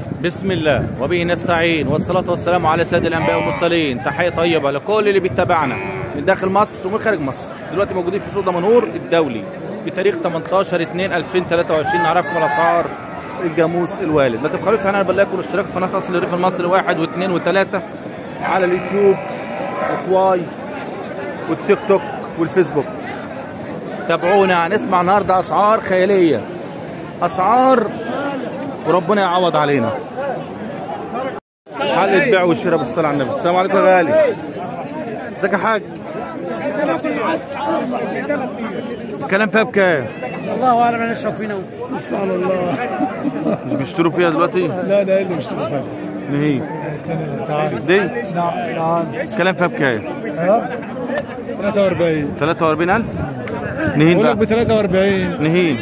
بسم الله وبه نستعين والصلاة والسلام على سيد الأنبياء والمرسلين تحية طيبة لكل اللي بيتابعنا من داخل مصر ومن خارج مصر دلوقتي موجودين في سوق دمنهور الدولي بتاريخ 18 2 2023 نعرفكم الأسعار الجاموس الوالد ما تبخلوش عننا بلاكم الاشتراك في قناة أصل الريف المصري واحد واثنين وثلاثة على اليوتيوب وكواي والتيك توك والفيسبوك تابعونا هنسمع النهارده أسعار خيالية أسعار وربنا يعوض علينا حلقة بيع وشراء بالصلاة على النبي السلام عليكم يا غالي ازيك يا حاج الكلام فيها بكام؟ الله اعلم انا اشرب فينا نسأل الله مش بيشتروا فيها دلوقتي؟ لا لا اللي مشتري فيه نهي تعال دي نعم تعال الكلام فيها بكام؟ ها 43 43000 نهين بقول لك بقى ب 43 نهين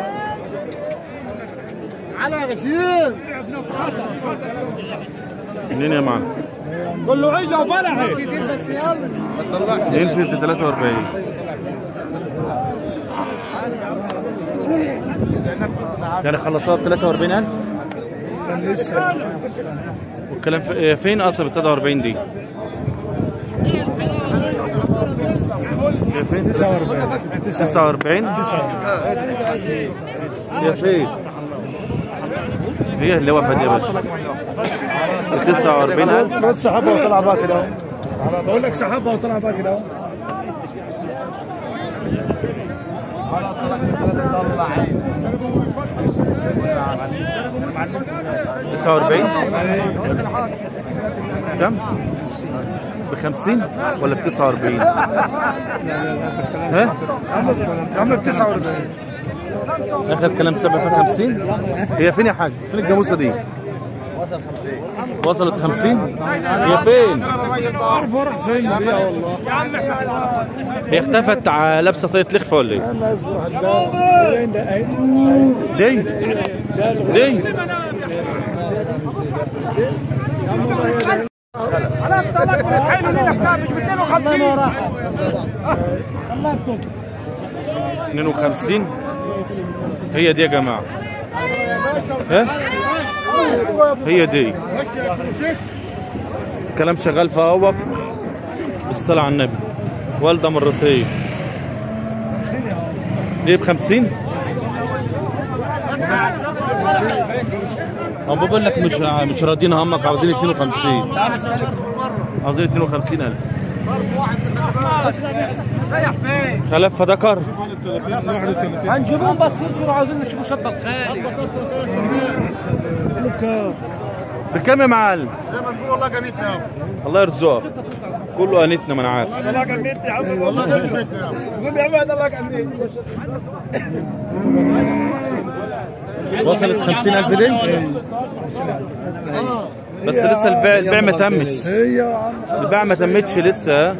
نهين يا معلم قول له عيد لو فلحت نهين في 43 يعني خلصوها ب 43000 كان لسه والكلام في... إيه، فين اصلا ب 43 دي؟ هي فين؟ 49 49 هي فين؟ هي اللي وقفت يا باشا 49000 رد سحبها وطلع بقى كده اهو بقول لك سحبها وطلع بقى كده اهو 49 كم؟ ب 50 ولا ب 49 ها؟ يا عم ب 49 اخذ كلام سبع في 50 هي فين يا حاج؟ فين الجاموسه دي؟ وصلت 50 هي فين؟ عارف اروح فين بيها والله هي اختفت ع- لابسه طاقية لخفه ولا ايه؟ انا اصبر هتلاقي وين ده اهي دي دي الله 52 هي دي يا جماعه ها هي دي كلام شغال في اهوك بالصلاه على النبي والده مرتين دي ب 50 هم بقول لك مش مش راضيين همك عاوزين 52 عاوزين 52000 خلف ذكر هنجيبهم بس يصبروا عاوزين نشوفوا شبك خالي بكام يا معلم؟ الله يرزقك كله انتنا ما انا عارف الله جنيت يا عم والله جنيت يا عم قول يا عماد الله جنيت وصلت 50000 دي بس لسه البيع البيع ما تمش هي يا عم البيع ما تمتش لسه ها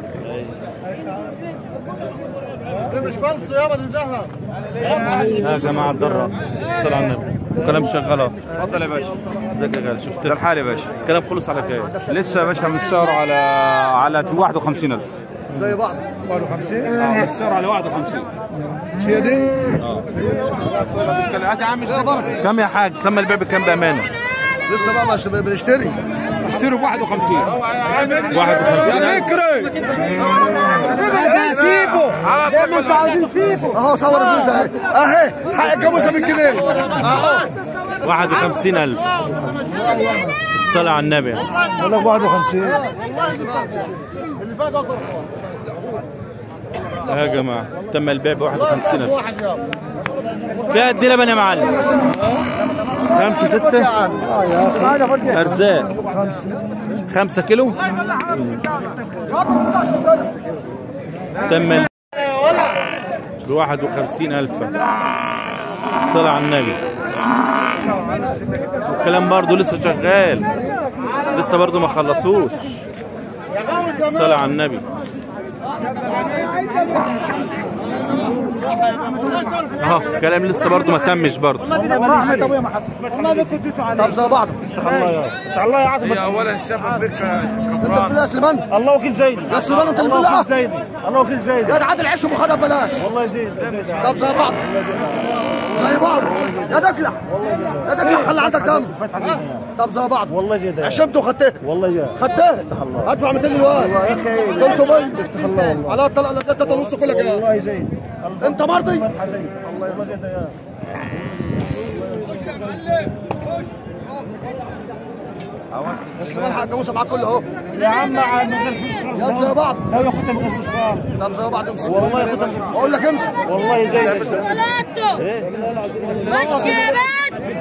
يا جماعه الضراء الصلاة على النبي كلام شغال اهو اتفضل يا باشا ازيك يا غالي شفت ده الحال يا باشا الكلام خلص على خير لسه يا باشا متسعر على على 51000 51 اه متسعر على 51 هي دي هات يا عم كم يا حاج كم البيع بكام بامانه لسه بقى مش بنشتري اشتري ب 51 51 سيبه زي ما انتوا عاوزين سيبه اهو صور الفلوس اهي اهي حق الجاموسه بالجنيه 51000 الصلاة على النبي بقول لك 51 يا جماعة تم البيع ب 51000 فيها قد ايه لبن يا معلم؟ خمسة ستة أرزاق خمسة كيلو تم البيع ب 51000 الصلاة على النبي الكلام برضه لسه شغال لسه برضه ما خلصوش الصلاة على النبي اهو كلام لسه برضه ما تمش برضه طب زي بعض الله يا عاطف هي اولا شاب بركه انت كفران بتقول يا سليمان الله وكيل زيني يا سليمان انت اللي بتقول زيني الله وكيل زيني يا ده عادل عيش وخدها ببلاش والله زين طب زي بعض زي بعض يا دكلح يا دكلح خلي عندك دم طب زي بعض والله جد عشمته خدته والله جد خدته ادفع 200 للواد 300 على الطلقه انا ستة ونص كلك يا والله زين انت مرضي حزين والله جد يا بس كمان حق جاموسه معاك كله اهو يا عم عاد من غير فلوس يا زي بعض لا يا اختي من غير فلوس خالص. طب زي بعض امسك والله يا اختي بقول لك امسك والله زين ثلاثة بس يا بنت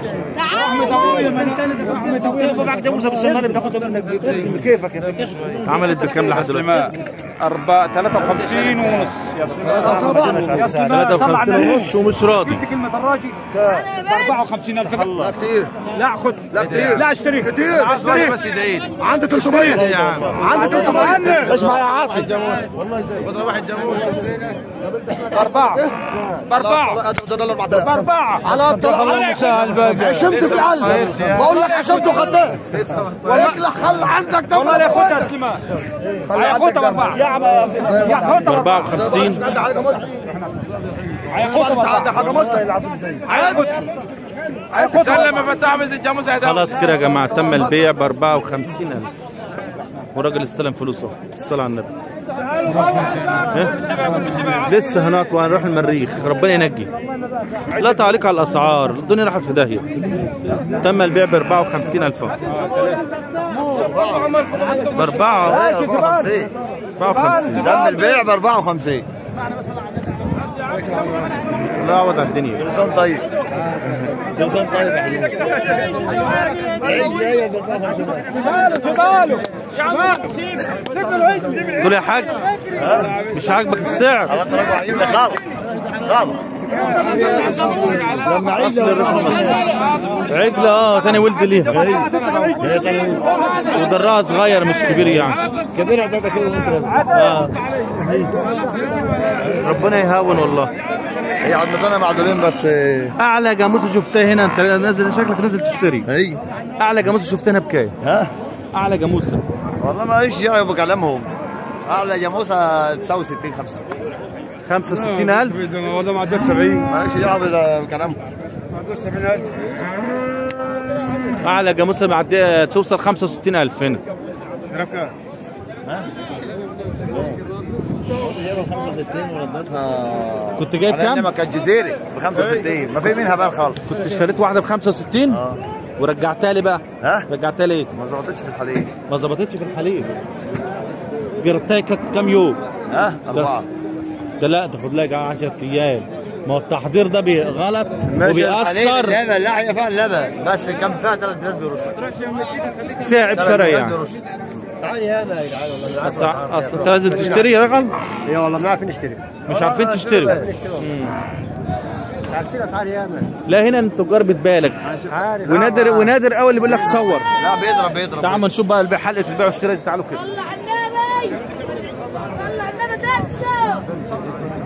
تعالوا تلقى معك جاموسه بالسمانه بناخدها منك بكيفك يا اخي عملت بكام لحد دلوقتي؟ أربعة 53 ونص يا طب زي بعض 53 ونص ومش راضي كلمة الراجل ب 54000 لا كتير لا خد لا كتير لا اشتري كتير اشتري بس يدعي لي عندي 300 عندي 300 اسمع يا عاصم أربعة بأربعة زاد الله 4000 بأربعة على الطلاق عشمت في القلب بقول لك عشمت وخدته اكلح خلي عندك دم والله لا ياخدها سليمان هياخدها بأربعة يا عم ياخدها 54 ده حاجه مسلم هياخدها ده حاجه مسلم لما فتح بس الجاموس خلاص كده يا جماعه تم البيع ب 54000 والراجل استلم فلوسه الصلاة على النبي ها؟ لسه هناك وهنروح المريخ ربنا ينجي لا تعليق على الاسعار الدنيا راحت في داهيه تم البيع ب 54000 بأربعة 54 دم البيع ب 54 لا عوض على الدنيا لسان طيب لسان طيب يا حبيبي تقول يا حاج مش عاجبك السعر خالص خالص لما عيد عجلة اه تاني ولد ليها ودراها صغير مش كبير يعني كبير عدد كده مصر آه. ربنا يهون والله هي عدمتنا معدولين بس اعلى جاموسه شفتها هنا انت نازل شكلك نازل تشتري هي اعلى جاموسه شفتها هنا بكام ها اعلى جاموسه والله ما ايش دعوه بكلامهم اعلى جاموسه تساوي 60 65 65000 والله ما عدت 70 مالكش دعوه بكلامهم ما عدت 70000 اعلى جاموسه معديه توصل 65000 هنا ركب جايبها 65 وردتها كنت جايب على كام؟ انما كانت جزيري ب 65 ما في منها بال خالص كنت اشتريت واحده ب 65 اه ورجعتها لي بقى ها رجعتها لي ما ظبطتش في الحليب ما ظبطتش في الحليب جربتها كانت كام يوم ها اربعه ده لا تاخد لها 10 ايام ما هو التحضير ده بي- غلط وبيأثر اللبن لا هي فيها اللبن بس كم فيها ثلاث ناس بيرشوا فيها عيب ثلاث شرعي ناس يعني بيرشوا أصل أصل انت لازم تشتري يا رجل اي والله ما عارفين نشتري مش عارفين تشتروا عارفين اسعار ياما لا هنا التجار بتبالغ عارف ونادر ونادر قوي اللي بيقول لك صور لا بيضرب بيضرب تعال ما نشوف بقى البيع حلقه البيع والشراء دي تعالوا كده صلى على النبي صلى على النبي تكسب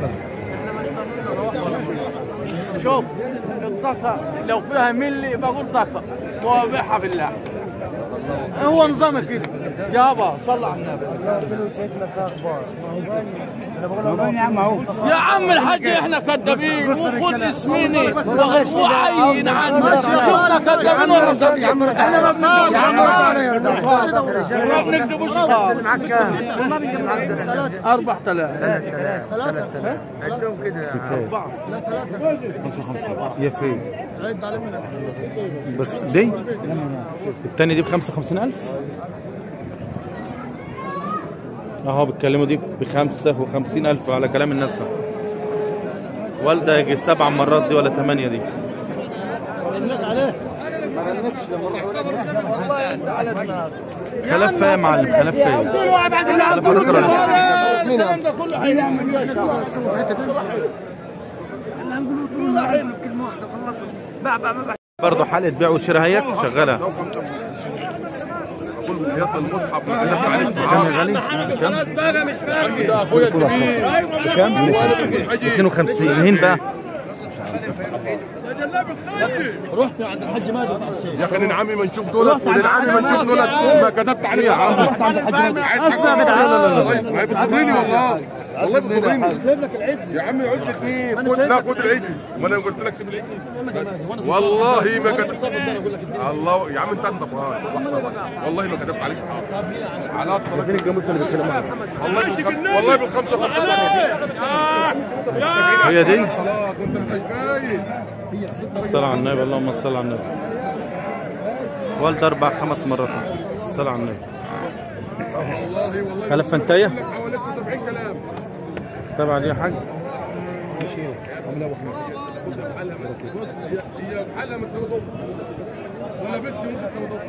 شوف الطاقة لو فيها ملي بقول طاقة وابيعها بالله هو نظام كده يابا صل على النبي يا عم الحاج احنا كذابين وخد اسميني وعين عنا شفنا كذابين ولا صادقين احنا ما بنكذبوش خالص أربع تلاف يا فين بس دي التاني دي ب 55000 اهو بيتكلموا دي ب 55000 على كلام الناس والده يجي سبع مرات دي ولا ثمانيه دي خلاف يا معلم خلاف يا خلاف الرجل ولا الكلام ده كله هيعمل يا شباب برضه حلقه بيع وشراء هيك شغاله كم يا غالي؟ كم؟ بكم؟ 52 مين بقى؟ رحت عند الحاج ماجد بتاع الشيخ يا اخي نعمي ما نشوف دولت ونعمي ما نشوف دولت ما كتبت عليه يا عم رحت عند الحاج ماجد عايز حاجه لا لا لا ما هي بتضرني والله والله بتضرني سيب لك العيد يا عم عد اثنين خد لا خد العيد ما انا قلت لك سيب العيد والله ما كتبت الله يا عم انت انضف هاي والله ما كتبت عليك على طول فين الجاموس اللي بيتكلم عنها والله بالخم- والله بالخمسه وخمسة هي دي خلاص وانت مش باين الصلاة على النبي اللهم صل على النبي والد أربع خمس مرات الصلاة على النبي والله والله خلف فنتاية حواليك 70 كلام تبع دي يا حاج بص هي هي حلقه ما تسوي ضفر ولا بنت ممكن تسوي ضفر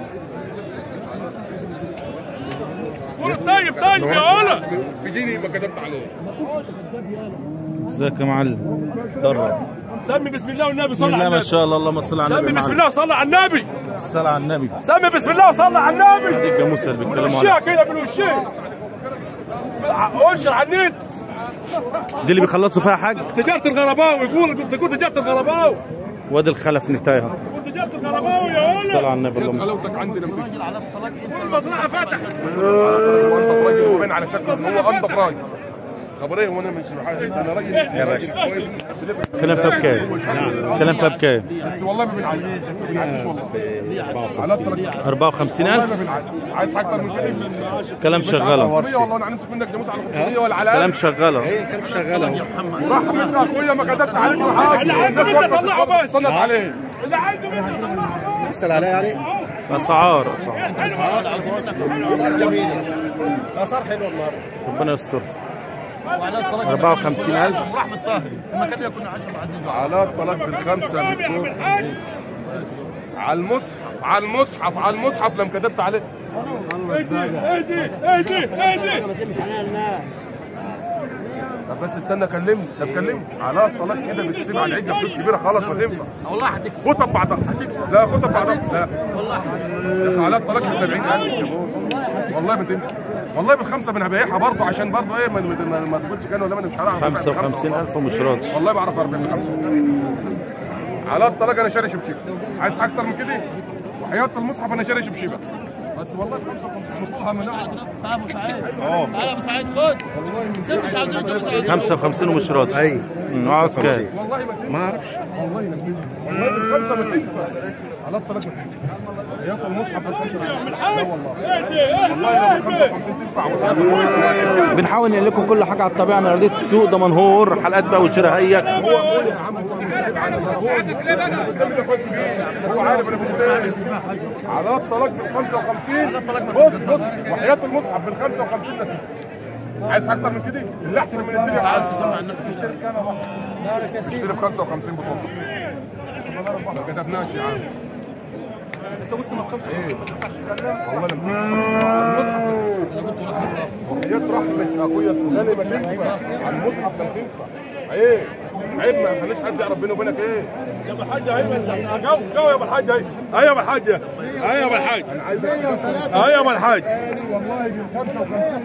طيب طيب يا ولا في ديني ما كتبت عليه ازيك يا معلم درب سمي بسم الله والنبي بسم صلى الله على ما النبي شاء الله اللهم صل على سمي النبي بسم معلم. الله وصلى على النبي الصلاة على النبي سمي بسم الله وصلى على النبي دي الجاموسة اللي بيتكلموا بالوشيه عنها كده بالوشيه انشر على النت دي اللي بيخلصوا فيها حاج تجاره الغرباوي يقول تقول تجاره الغرباوي وادي الخلف نتايها يقول تجاره الغرباوي يا الصلاة ولا على النبي اللهم صل حلاوتك عندي لما تيجي والمزرعه فتحت انضف راجل وباين على شكله ان هو انضف راجل طب ليه وانا مش انا راجل يا باشا كويس كلام فيها بكام كلام فيها بكام بس والله ما بنعيش ما بنعيش والله على الطلاق 54000 ما بنعيش عايز حاجه اكتر من كده كلام شغالة 500 والله انا هنمسك منك جاموس على 500 ولا على كلام الاقل شغالة راح منك اخويا ما كتبت عليك ولا حاجه اللي عنده منك طلعه بس. صنت عليه اللي عنده منك طلعه تسال عليها يعني أسعار أسعار اسعار جميله اسعار حلوه النهارده ربنا يستر 54000 رحمة طاهر لما كان يكون 10 معدين على الطلاق بالخمسه بالكوب على المصحف على المصحف على المصحف لما كتبت عليه ايدي ايدي ايدي ايدي طب بس استنى كلمني طب كلمني على الطلاق كده بتسيب على العجه فلوس كبيره خلاص ما تنفع والله هتكسب خطب بعضها هتكسب لا خطب بعضها لا والله يا اخي على الطلاق ب 70000 والله ما تنفع والله بالخمسه انا هبيعها برضه عشان برضه ايه ما, ما, ما تقولش كان ولا ما انا مش هعرف 55000 ومش راضي والله بعرف اربع من خمسه على الطلاق انا شاري شبشب عايز حاجه اكتر من كده وحياه المصحف انا شاري شبشبه بس والله ب 55 مصحف من تعال ابو سعيد تعال ابو سعيد خد سيب مش عاوزين ابو سعيد 55 ومش راضي ايوه نقعد كام والله ما تنفع ما اعرفش والله ما تنفع والله بالخمسه ما تنفع على الطلاق ما تنفع حياه المصحف بس لا والله والله لو ب 55 تنفع والله بنحاول نقول لكم كل حاجه على الطبيعه من ارضيه السوق ده منهور حلقات بقى وشراء هي هو هو يا عم هو بيكذب على هو بيكذب اخوات كبير هو عارف انا كنت تاني على الطلاق بال 55 بص بص وحياه المصحف بال 55 ده عايز اكتر من كده اللي احسن من الدنيا عايز تسمع الناس اشتري كام اشتري ب 55 بطاقه ما كتبناش يا عم انت قلت ما ب 55 والله انا وحياة رحمة اخويا الغالي ما تنفع على المصحف ما تنفع عيب عيب ما يخليش حد يعرف بيني وبينك ايه يا ابو الحاج اهي بس جو جو يا ابو الحاج اهي اهي يا ابو الحاج اهي يا ابو الحاج انا عايز اهي يا ابو الحاج والله بال 55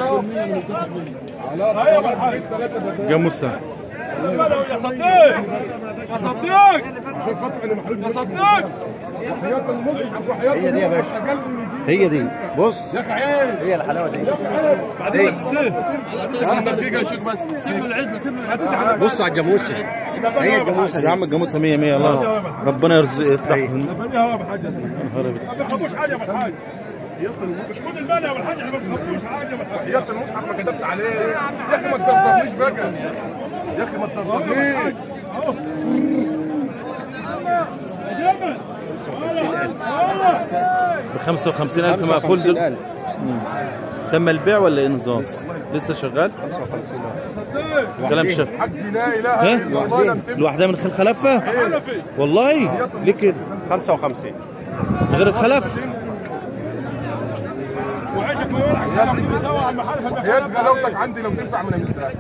على اهي يا ابو الحاج جاموسه يا صديق يا صديق عشان خاطر انا محروق يا صديق وحياة المصحف وحياة هي دي يا باشا. أقل من دي. هي دي بص يا اخي عيب هي الحلاوه دي بعدين استنى دقيقة شوف بس سيب له العزة سيب له العزة بص على الجاموسه هي الجاموسه يا دي عم الجاموسه 100 100 الله ربنا يرزق يفتح يا ابو الحاج ما بيخافوش حاجه يا ابو الحاج مش كل المال يا ابو الحاج احنا ما بنخافوش حاجه يا ابو الحاج حياة المصحف ما كتبت عليه يا اخي ما تصرفنيش بقى يا اخي ما تصرفنيش ب 55000 مقفول دل... 55000 تم البيع ولا ايه نظام؟ لسه شغال؟ 55000 كلام شغال حق لا اله ها؟ الا الله لم تنفع لوحدها من خل خلفه؟ والله ليه كده؟ 55 غير الخلف؟ وعيشك ويولعك يلا كله سوا على المحل حياة غلاوتك عندي لو تنفع من المساء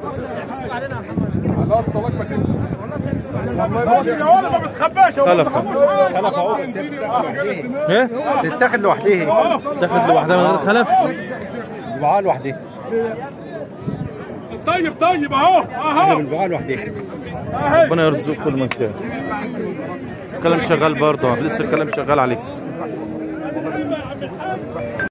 على الطلاق ما تنفع والله يا ما ولا ما بتخباش يا ولا ما خلف. بتخبوش حاجه خلف اهو بس هي بتتاخد لوحديها ايه؟ تتاخد لوحديها تاخد لوحدها من غير خلف؟ يبقى لوحديها طيب طيب اهو اهو ربنا يرزق كل من كان الكلام شغال برضه لسه الكلام شغال عليه